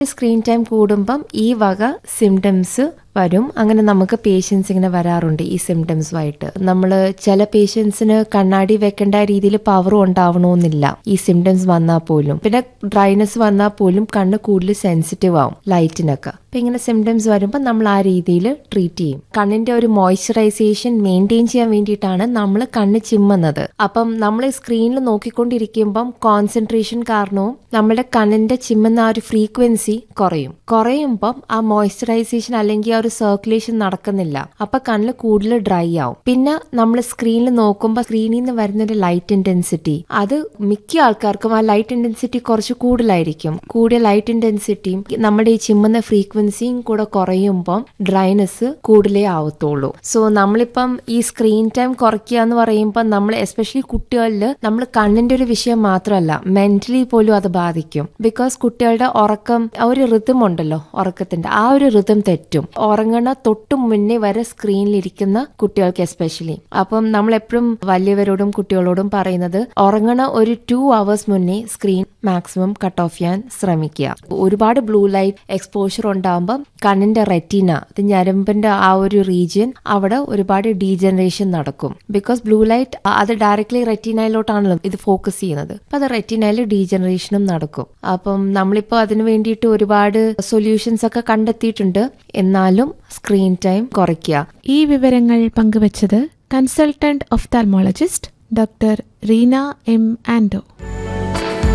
screen time കൂടുമ്പം ഈ വക സിംറ്റംസ് വരും അങ്ങനെ നമുക്ക് പേഷ്യൻസ് ഇങ്ങനെ വരാറുണ്ട് ഈ സിംറ്റംസുമായിട്ട് നമ്മൾ ചില പേഷ്യൻസിന് കണ്ണാടി വെക്കേണ്ട രീതിയിൽ പവറും ഉണ്ടാവണമെന്നില്ല ഈ സിംറ്റംസ് വന്നാൽ പോലും പിന്നെ ഡ്രൈനെസ് വന്നാൽ പോലും കണ്ണ് കൂടുതൽ സെൻസിറ്റീവ് ആവും ലൈറ്റിനൊക്കെ അപ്പൊ ഇങ്ങനെ സിംറ്റംസ് വരുമ്പോൾ നമ്മൾ ആ രീതിയിൽ ട്രീറ്റ് ചെയ്യും കണ്ണിന്റെ ഒരു മോയ്സ്ചറൈസേഷൻ മെയിൻറ്റെയിൻ ചെയ്യാൻ വേണ്ടിയിട്ടാണ് നമ്മൾ കണ്ണ് ചിമ്മുന്നത് അപ്പം നമ്മൾ സ്ക്രീനിൽ നോക്കിക്കൊണ്ടിരിക്കുമ്പം കോൺസെൻട്രേഷൻ കാരണവും നമ്മുടെ കണ്ണിന്റെ ചിമ്മുന്ന ആ ഒരു ഫ്രീക്വൻസി കുറയും കുറയുമ്പം ആ മോയ്സ്ചറൈസേഷൻ അല്ലെങ്കിൽ ആ ഒരു സർക്കുലേഷൻ നടക്കുന്നില്ല അപ്പൊ കണ്ണിൽ കൂടുതൽ ഡ്രൈ ആവും പിന്നെ നമ്മൾ സ്ക്രീനിൽ നോക്കുമ്പോൾ സ്ക്രീനിൽ നിന്ന് വരുന്ന ഒരു ലൈറ്റ് ഇന്റൻസിറ്റി അത് മിക്ക ആൾക്കാർക്കും ആ ലൈറ്റ് ഇന്റൻസിറ്റി കുറച്ച് കൂടുതലായിരിക്കും കൂടിയ ലൈറ്റ് ഇന്റൻസിറ്റിയും നമ്മുടെ ഈ ചിമ്മുന്ന ഫ്രീക്വൻസിയും കൂടെ കുറയുമ്പം ഡ്രൈനെസ് കൂടുതലേ ആവത്തുള്ളൂ സോ നമ്മളിപ്പം ഈ സ്ക്രീൻ ടൈം കുറയ്ക്കുക എന്ന് പറയുമ്പോൾ നമ്മൾ എസ്പെഷ്യലി കുട്ടികളിൽ നമ്മൾ കണ്ണിന്റെ ഒരു വിഷയം മാത്രമല്ല മെന്റലി പോലും അത് ബാധിക്കും ബിക്കോസ് കുട്ടികളുടെ ഉറക്കം ആ ഒരു ഋതം ഉണ്ടല്ലോ ഉറക്കത്തിന്റെ ആ ഒരു ഋതം തെറ്റും ഉറങ്ങണ തൊട്ട് മുന്നേ വരെ സ്ക്രീനിൽ ഇരിക്കുന്ന കുട്ടികൾക്ക് എസ്പെഷ്യലി അപ്പം നമ്മൾ എപ്പോഴും വലിയവരോടും കുട്ടികളോടും പറയുന്നത് ഉറങ്ങണ ഒരു ടു അവേഴ്സ് മുന്നേ സ്ക്രീൻ മാക്സിമം കട്ട് ഓഫ് ചെയ്യാൻ ശ്രമിക്കുക ഒരുപാട് ബ്ലൂ ലൈറ്റ് എക്സ്പോഷർ ഉണ്ടാകുമ്പോൾ കണ്ണിന്റെ റെറ്റീന അത് ഞരമ്പിന്റെ ആ ഒരു റീജിയൻ അവിടെ ഒരുപാട് ഡീജനറേഷൻ നടക്കും ബിക്കോസ് ബ്ലൂ ലൈറ്റ് അത് ഡയറക്ട്ലി റെറ്റീനയിലോട്ടാണല്ലോ ഇത് ഫോക്കസ് ചെയ്യുന്നത് അപ്പൊ അത് റെറ്റീനയിൽ ഡീജനറേഷനും നടക്കും അപ്പം നമ്മളിപ്പോ അതിന് വേണ്ടിയിട്ട് ഒരുപാട് സൊല്യൂഷൻസ് ഒക്കെ കണ്ടെത്തിയിട്ടുണ്ട് എന്നാലും സ്ക്രീൻ ടൈം കുറയ്ക്കുക ഈ വിവരങ്ങൾ പങ്കുവച്ചത് consultant ophthalmologist doctor Reena M ആൻഡോ